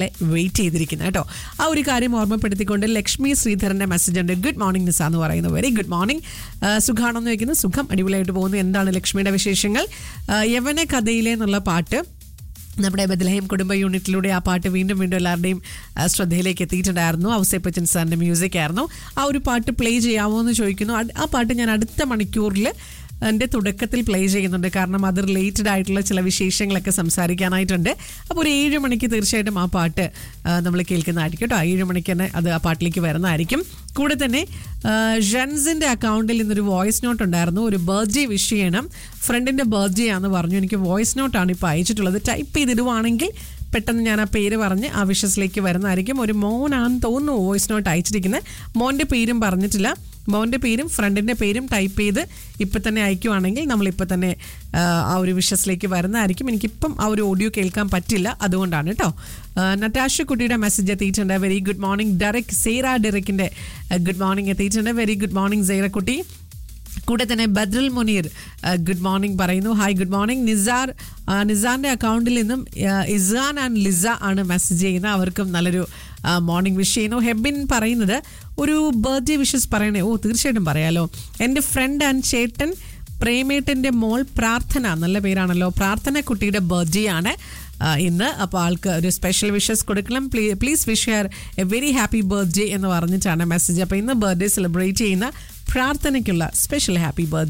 wait ചെയ്തിരിക്കുന്നത് കേട്ടോ ആ ഒരു കാര്യം ഓർമ്മപ്പെടുത്തിക്കൊണ്ട് ലക്ഷ്മി ശ്രീധരന്റെ മെസ്സേജ് ഉണ്ട് ഗുഡ് മോർണിംഗ് നിസ എന്ന് പറയുന്നത് വെരി ഗുഡ് മോർണിംഗ് സുഖാണെന്ന് വയ്ക്കുന്നു സുഖം അടിപൊളിയായിട്ട് പോകുന്നു എന്താണ് ലക്ഷ്മിയുടെ വിശേഷങ്ങൾ ആ, യവന കഥയിലെ എന്നുള്ള പാട്ട് നമ്മുടെ ബദലഹം കുടുംബ യൂണിറ്റിലൂടെ ആ പാട്ട് വീണ്ടും വീണ്ടും എല്ലാവരുടെയും ആ, ശ്രദ്ധയിലേക്ക് എത്തിയിട്ടുണ്ടായിരുന്നു ഔസേപ്പച്ചൻ സാറിന്റെ മ്യൂസിക് ആയിരുന്നു ആ ഒരു പാട്ട് പ്ലേ ചെയ്യാമോ എന്ന് ചോദിക്കുന്നു അട്- ആ പാട്ട് ഞാൻ അടുത്ത മണിക്കൂറിൽ എൻ്റെ തുടക്കത്തിൽ പ്ലേ ചെയ്യുന്നുണ്ട് കാരണം അത് റിലേറ്റഡ് ആയിട്ടുള്ള ചില വിശേഷങ്ങളൊക്കെ സംസാരിക്കാനായിട്ടുണ്ട് അപ്പോൾ ഒരു ഏഴ് മണിക്ക് തീർച്ചയായിട്ടും ആ പാട്ട് നമ്മൾ കേൾക്കുന്നതായിരിക്കും കേട്ടോ ആ ഏഴ് മണിക്ക് തന്നെ അത് ആ പാട്ടിലേക്ക് വരുന്നതായിരിക്കും കൂടെ തന്നെ ജൻസിൻ്റെ അക്കൗണ്ടിൽ നിന്നൊരു വോയിസ് നോട്ട് ഉണ്ടായിരുന്നു ഒരു ബർത്ത്ഡേ വിഷ് ചെയ്യണം ഫ്രണ്ടിൻ്റെ ബർത്ത്ഡേ ആണെന്ന് പറഞ്ഞു എനിക്ക് വോയിസ് നോട്ടാണ് ഇപ്പോൾ അയച്ചിട്ടുള്ളത് ടൈപ്പ് ചെയ്തിടുവാണെങ്കിൽ പെട്ടെന്ന് ഞാൻ ആ പേര് പറഞ്ഞ് ആ വിഷസിലേക്ക് വരുന്നതായിരിക്കും ഒരു മോനാണെന്ന് തോന്നുന്നു വോയിസ് നോട്ട് അയച്ചിരിക്കുന്നത് മോൻ്റെ പേരും പറഞ്ഞിട്ടില്ല മോൻ്റെ പേരും ഫ്രണ്ടിൻ്റെ പേരും ടൈപ്പ് ചെയ്ത് ഇപ്പം തന്നെ അയക്കുവാണെങ്കിൽ നമ്മൾ ഇപ്പം തന്നെ ആ, ആ ഒരു വിഷസിലേക്ക് വരുന്നതായിരിക്കും എനിക്കിപ്പം ആ ഒരു ഓഡിയോ കേൾക്കാൻ പറ്റില്ല അതുകൊണ്ടാണ് കേട്ടോ ആ, നറ്റാഷ കുട്ടിയുടെ മെസ്സേജ് എത്തിയിട്ടുണ്ട് very good morning Derek Sarah ഡെറക്കിൻ്റെ ഗുഡ് മോർണിംഗ് എത്തിയിട്ടുണ്ട് വെരി ഗുഡ് മോർണിംഗ് സേറ കുട്ടി കൂടെ തന്നെ ബദ്രൽ മുനീർ ഗുഡ് മോർണിംഗ് പറയുന്നു ഹായ് ഗുഡ് മോർണിംഗ് നിസാർ ആ, നിസാറിന്റെ അക്കൗണ്ടിൽ നിന്നും ആ, ഇസാൻ ആൻഡ് ലിസ ആണ് മെസ്സേജ് ചെയ്യുന്നത് അവർക്കും നല്ലൊരു മോർണിംഗ് വിഷ് ചെയ്യുന്നു ഹെബിൻ പറയുന്നത് ഒരു ബർത്ത്ഡേ വിഷസ് പറയണേ ഓ തീർച്ചയായിട്ടും പറയാലോ എൻ്റെ ഫ്രണ്ട് ആൻഡ് ചേട്ടൻ പ്രേമേട്ടൻ്റെ മോൾ പ്രാർത്ഥന നല്ല പേരാണല്ലോ പ്രാർത്ഥന കുട്ടിയുടെ ബർത്ത്ഡേ ആണ് ആ, ഇന്ന് അപ്പോൾ ആൾക്ക് ഒരു സ്പെഷ്യൽ വിഷസ് കൊടുക്കണം please wish her a very happy birthday എന്ന് പറഞ്ഞിട്ടാണ് മെസ്സേജ് അപ്പോൾ ഇന്ന് ബർത്ത്ഡേ സെലിബ്രേറ്റ് ചെയ്യുന്ന പ്രാർത്ഥനയ്ക്കുള്ള സ്പെഷ്യൽ ഹാപ്പി ബർത്ത്ഡേ